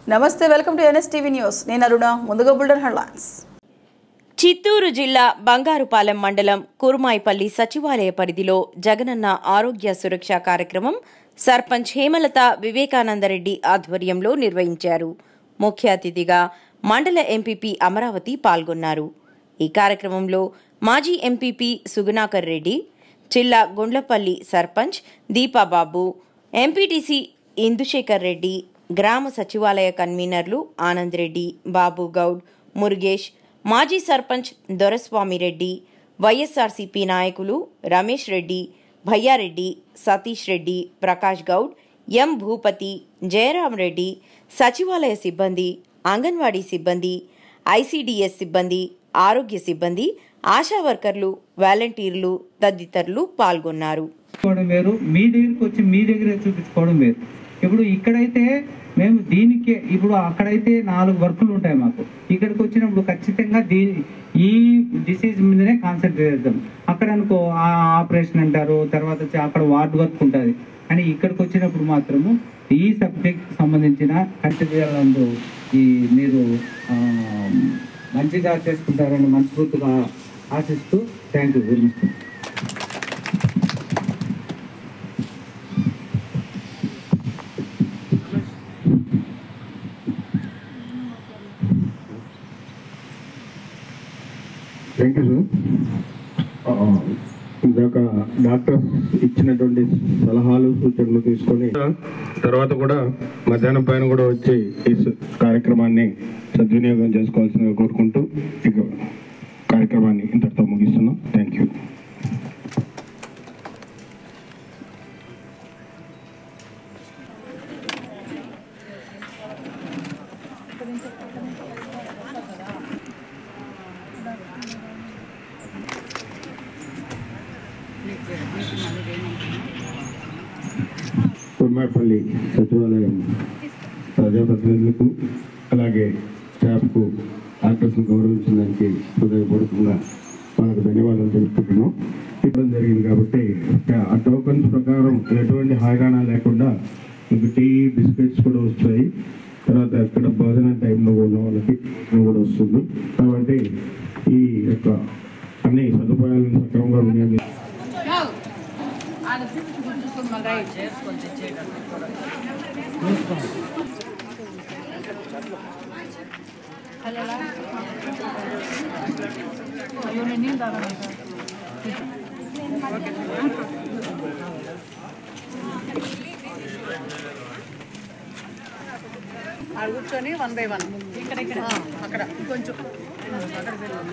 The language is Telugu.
నమస్తే వెల్కమ్ టు ఎన్ఎస్టీవీ న్యూస్ నేను అరుణ ముందుగా బుల్డన్ హెడ్లైన్స్ చిత్తూరు జిల్లా బంగారుపాలెం మండలం కురుమాయిపల్లి సచివాలయ పరిధిలో జగనన్న ఆరోగ్య సురక్ష కార్యక్రమం సర్పంచ్ హేమలత వివేకానందరెడ్డి ఆధ్వర్యంలో నిర్వహించారు ముఖ్య అతిథిగా మండల ఎంపీపీ అమరావతి పాల్గొన్నారు ఈ కార్యక్రమంలో మాజీ ఎంపీపీ సుగుణాకర్ రెడ్డి జిల్లా గుండ్లపల్లి సర్పంచ్ దీపాబాబు ఎంపీటీసీ ఇందుశేఖర్ రెడ్డి గ్రామ సచివాలయ కన్వీనర్లు ఆనంద్ రెడ్డి బాబు గౌడ్ మురుగేష్ మాజీ సర్పంచ్ దొరస్వామి రెడ్డి వైఎస్ఆర్సీపీ నాయకులు రమేష్ రెడ్డి భయ్యారెడ్డి సతీష్ రెడ్డి ప్రకాష్ గౌడ్ ఎం భూపతి జయరాం రెడ్డి సచివాలయ సిబ్బంది అంగన్వాడీ సిబ్బంది ఐసీడీఎస్ సిబ్బంది ఆరోగ్య సిబ్బంది ఆశా వర్కర్లు వాలంటీర్లు తదితరులు పాల్గొన్నారు చూపించుకోవడం వేరు మీ దగ్గరికి వచ్చి మీ దగ్గరే చూపించుకోవడం వేరు ఇప్పుడు ఇక్కడైతే మేము దీనికి ఇప్పుడు అక్కడైతే నాలుగు వర్కులు ఉంటాయి మాకు ఇక్కడికి వచ్చినప్పుడు ఖచ్చితంగా దీని ఈ డిసీజ్ మీదనే కాన్సన్ట్రేట్ చేద్దాం అక్కడ అనుకో ఆ ఆపరేషన్ అంటారు తర్వాత వచ్చి అక్కడ వార్డ్ వర్క్ ఉంటుంది కానీ ఇక్కడికి వచ్చినప్పుడు మాత్రము ఈ సబ్జెక్ట్ సంబంధించిన కంటిన్యూ ఈ మీరు ఆ, మంచిగా చేసుకుంటారని మనస్ఫూర్తిగా ఆశిస్తూ thank you very much thank you sir ఇందాక డాక్టర్ ఇచ్చినటువంటి సలహాలు సూచనలు తీసుకొని తర్వాత కూడా మధ్యాహ్నం పైన కూడా వచ్చి ఈ స- కార్యక్రమాన్ని సద్వినియోగం చేసుకోవాల్సిందిగా కోరుకుంటూ ఇక కార్యక్రమాన్ని ఇంతటితో ముగిస్తున్నాం థ్యాంక్ యూ కుర్మాపల్లి సచివాలయం ప్రజాప్రతినిధులకు అలాగే స్టాఫ్కు డాక్టర్స్ని గౌరవించడానికి హృదయపూర్వకంగా వాళ్ళకు ధన్యవాదాలు తెలుపుకుంటున్నాం ఇవ్వడం జరిగింది కాబట్టి ఆ టోకన్స్ ప్రకారం ఎటువంటి హాగానా లేకుండా మీకు టీ బిస్కెట్స్ కూడా వస్తాయి తర్వాత అక్కడ భోజన టైంలో ఉన్న వాళ్ళకి కూడా వస్తుంది కాబట్టి ఈ యొక్క అన్ని సదుపాయాలను సక్రమంగా వినియోగించి ఆడ కూర్చొని వన్ బై వన్ ఇక్కడ ఇక్కడ అక్కడ కొంచెం అక్కడ వెళ్ళు.